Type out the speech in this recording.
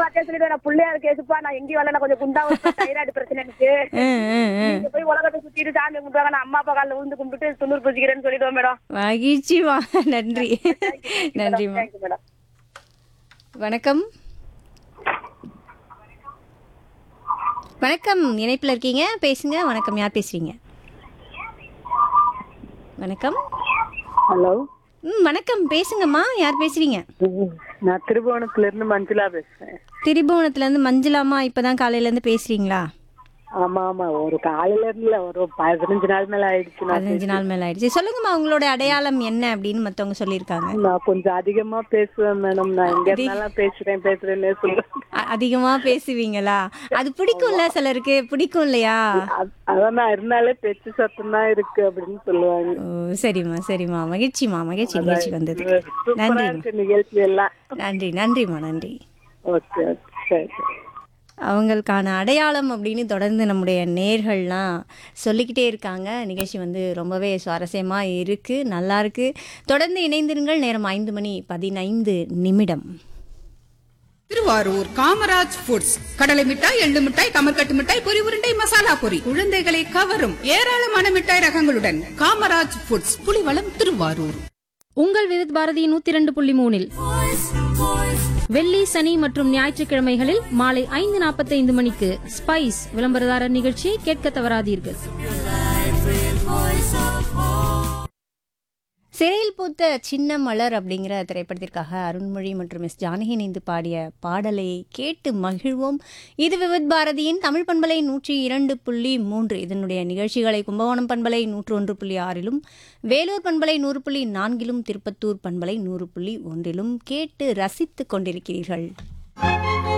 வார்த்தையா சொல்லிடுவேன் நான் பிள்ளையார் கேசுப்பா நான் எங்கேயும் வரல நான் கொஞ்சம் குண்டா தைராய்டு பிரச்சனை எனக்கு ஆ, ஆ, ஆ. நீங்க போய் உலகத்தை சுத்திட்டு சாமி கும்பிடுவாங்க நான் அம்மா அப்பா காலில் விழுந்து கும்பிட்டு துண்ணூறு பூஜிக்கிறேன்னு சொல்லிடுவேன் மேடம் மகிழ்ச்சிமா நன்றி நன்றிம்மா தேங்க்யூ மேடம் வணக்கம் வணக்கம் இணைப்பில் இருக்கீங்க பேசுங்க வணக்கம் யார் பேசுறீங்க வணக்கம் ஹலோ ம் வணக்கம் பேசுங்கம்மா யார் பேசுறீங்க நான் திருபுவனத்துல இருந்து மஞ்சுளா பேசுறேன் திரிபுவனத்துலேருந்து மஞ்சளாமா இப்போதான் காலையிலேருந்து பேசுறீங்களா ஆமா ஆமா ஒரு காலையில இருந்துல ஒரு பதினஞ்சு நாள் மேல ஆயிடுச்சு நான் பதினஞ்சு நாள் மேலே ஆயிடுச்சு சொல்லுங்கம்மா உங்களோட அடையாளம் என்ன அப்படின்னு மற்றவங்க சொல்லியிருக்காங்க நான் கொஞ்சம் அதிகமா பேசுவேன் மேடம் நான் எங்க இருந்தாலும் பேசுறேன் பேசுறேன்னே சொல்லுவேன் அ- அதிகமா பேசுவீங்களா அது பிடிக்கும்ல சிலருக்கு பிடிக்கும் இல்லையா அ- அதான் நான் இருந்தாலே பேச்சு சத்தம் தான் இருக்கு அப்படின்னு சொல்லுவாங்க ஓ சரிம்மா சரிம்மா மகிழ்ச்சிம்மா மகிழ்ச்சி நிகழ்ச்சி வந்தது சூப்பரா நன்றிம்மா இருக்கு நிகழ்ச்சி எல்லாம் நன்றி நன்றிம்மா நன்றி ஓகே ஓகே சரி சரி. அவங்களுக்கான அடையாளம் அப்படின்னு தொடர்ந்து நம்முடைய நேர்கள்லாம் சொல்லிக்கிட்டே இருக்காங்க நிகழ்ச்சி வந்து ரொம்பவே சுவாரஸ்யமாக இருக்குது நல்லா இருக்கு தொடர்ந்து இணைந்திருங்கள் நேரம் ஐந்து மணி பதினைந்து நிமிடம் திருவாரூர் காமராஜ் ஃபுட்ஸ் கடலை மிட்டாய் எள்ளு மிட்டாய் கமர்கட்டு மிட்டாய் பொரி உருண்டை மசாலா பொரி குழந்தைகளை கவரும் ஏராளமான மிட்டாய் ரகங்களுடன் காமராஜ் ஃபுட்ஸ் புலிவளம் திருவாரூர் உங்கள் விருத் பாரதி நூத்தி இரண்டு புள்ளி மூணில் வெள்ளி சனி மற்றும் ஞாயிற்றுக்கிழமைகளில் மாலை ஐந்து நாற்பத்தைந்து மணிக்கு ஸ்பைஸ் விளம்பரதாரர் நிகழ்ச்சியை கேட்க தவறாதீர்கள் சிறையில் பூத்த சின்ன மலர் அப்படிங்கிற திரைப்படத்திற்காக அருண்மொழி மற்றும் எஸ் ஜானகி இணைந்து பாடிய பாடலை கேட்டு மகிழ்வோம் இது விவித் பாரதியின் தமிழ் பண்பலை நூற்றி இரண்டு புள்ளி மூன்று இதனுடைய நிகழ்ச்சிகளை கும்பகோணம் பண்பலை நூற்று ஒன்று புள்ளி ஆறிலும் வேலூர் பண்பலை நூறு புள்ளி நான்கிலும் திருப்பத்தூர் பண்பலை நூறு புள்ளி ஒன்றிலும் கேட்டு ரசித்துக் கொண்டிருக்கிறீர்கள்